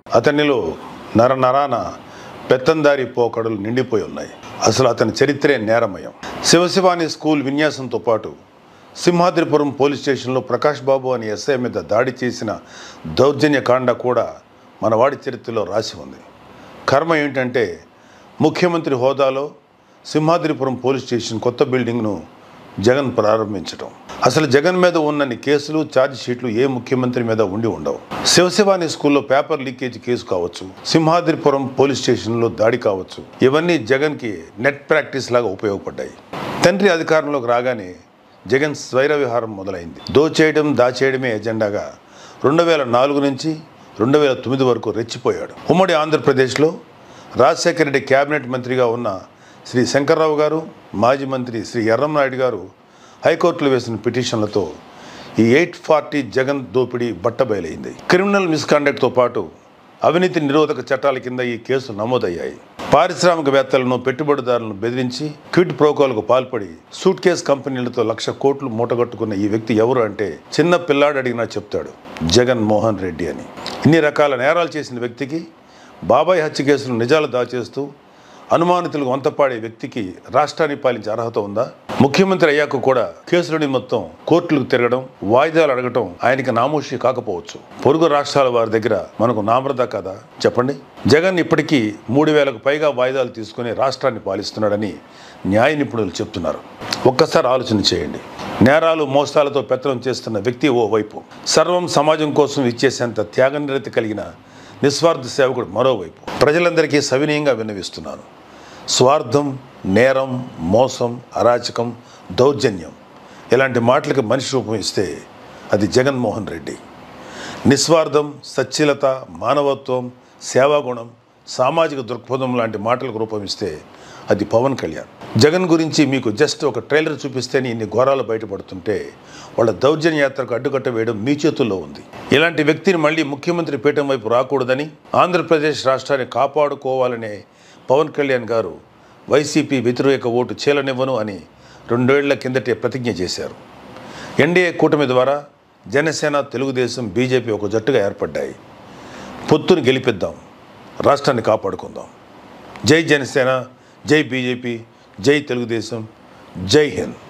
అతనిలో నర నరాన పెత్తందారి పోకడలు నిండిపోయి ఉన్నాయి అసలు అతని చరిత్రే నేరమయం శివశివాని స్కూల్ విన్యాసంతో పాటు సింహాద్రిపురం పోలీస్ స్టేషన్లో ప్రకాష్ బాబు అనే ఎస్ఐ మీద దాడి చేసిన దౌర్జన్య కాండ కూడా మన వాడి చరిత్రలో రాసి ఉంది కర్మ ఏంటంటే ముఖ్యమంత్రి హోదాలో సింహాద్రిపురం పోలీస్ స్టేషన్ కొత్త బిల్డింగ్ను జగన్ ప్రారంభించడం అసలు జగన్ మీద ఉన్నన్ని కేసులు ఛార్జ్ షీట్లు ఏ ముఖ్యమంత్రి మీద ఉండి ఉండవు శివశివాని స్కూల్లో పేపర్ లీకేజ్ కేసు కావచ్చు సింహాద్రిపురం పోలీస్ స్టేషన్లో దాడి కావచ్చు ఇవన్నీ జగన్కి నెట్ ప్రాక్టీస్ లాగా ఉపయోగపడ్డాయి తండ్రి అధికారంలోకి రాగానే జగన్ స్వైర విహారం మొదలైంది దోచేయడం దాచేయడమే ఎజెండాగా రెండు వేల నాలుగు నుంచి రెండు వేల తొమ్మిది వరకు రెచ్చిపోయాడు ఉమ్మడి ఆంధ్రప్రదేశ్లో రాజశేఖర రెడ్డి కేబినెట్ మంత్రిగా ఉన్న శ్రీ శంకర్రావు గారు మాజీ మంత్రి శ్రీ ఎర్రంనాయుడు గారు హైకోర్టులో వేసిన పిటిషన్లతో ఈ ఎయిట్ ఫార్టీ జగన్ దోపిడీ బట్టబయలైంది క్రిమినల్ మిస్కాండక్ట్తో పాటు అవినీతి నిరోధక చట్టాల కింద ఈ కేసులు నమోదయ్యాయి పారిశ్రామికవేత్తలను పెట్టుబడిదారులను బెదిరించి క్విడ్ ప్రోకోలకు పాల్పడి సూట్ కేస్ కంపెనీలతో లక్ష కోట్లు మూటగట్టుకున్న ఈ వ్యక్తి ఎవరు అంటే చిన్న పిల్లాడు అడిగినా చెప్తాడు జగన్ మోహన్ రెడ్డి అని ఇన్ని రకాల నేరాలు చేసిన వ్యక్తికి బాబాయ్ హత్య కేసులు నిజాలు దాచేస్తూ అనుమానితులకు వంతపాడే వ్యక్తికి రాష్ట్రాన్ని పాలించే అర్హత ఉందా ముఖ్యమంత్రి అయ్యాక కూడా కేసులని మొత్తం కోర్టులకు తిరగడం వాయిదాలు అడగటం ఆయనకి నామోషి కాకపోవచ్చు పొరుగు రాష్ట్రాల వారి దగ్గర మనకు నామరద కదా చెప్పండి జగన్ ఇప్పటికీ మూడు వేలకు పైగా వాయిదాలు తీసుకుని రాష్ట్రాన్ని పాలిస్తున్నాడని న్యాయ నిపుణులు చెప్తున్నారు ఒక్కసారి ఆలోచన చేయండి నేరాలు మోసాలతో పెత్తనం చేస్తున్న వ్యక్తి ఓ వైపు సర్వం సమాజం కోసం ఇచ్చేసేంత త్యాగనిరతి కలిగిన నిస్వార్థ సేవకుడు మరోవైపు ప్రజలందరికీ సవినయంగా విన్నవిస్తున్నాను స్వార్థం నేరం మోసం అరాచకం దౌర్జన్యం ఇలాంటి మాటలకు మనిషి రూపం ఇస్తే అది జగన్మోహన్ రెడ్డి నిస్వార్థం సచ్ఛీలత మానవత్వం సేవాగుణం సామాజిక దృక్పథం లాంటి మాటలకు రూపమిస్తే అది పవన్ కళ్యాణ్ జగన్ గురించి మీకు జస్ట్ ఒక ట్రైలర్ చూపిస్తేనే ఇన్ని ఘోరాలు బయటపడుతుంటే వాళ్ళ దౌర్జన్య యాత్రకు అడ్డుకట్ట వేయడం మీ చేతుల్లో ఉంది ఇలాంటి వ్యక్తిని మళ్ళీ ముఖ్యమంత్రి పీఠం వైపు రాకూడదని ఆంధ్రప్రదేశ్ రాష్ట్రాన్ని కాపాడుకోవాలనే పవన్ కళ్యాణ్ గారు వైసీపీ వ్యతిరేక ఓటు చీలనివ్వను అని రెండేళ్ల కిందటే ప్రతిజ్ఞ చేశారు ఎన్డీఏ కూటమి ద్వారా జనసేన తెలుగుదేశం బీజేపీ ఒక జట్టుగా ఏర్పడ్డాయి పొత్తుని గెలిపిద్దాం రాష్ట్రాన్ని కాపాడుకుందాం జై జనసేన జై బీజేపీ జై తెలుగుదేశం జై హింద్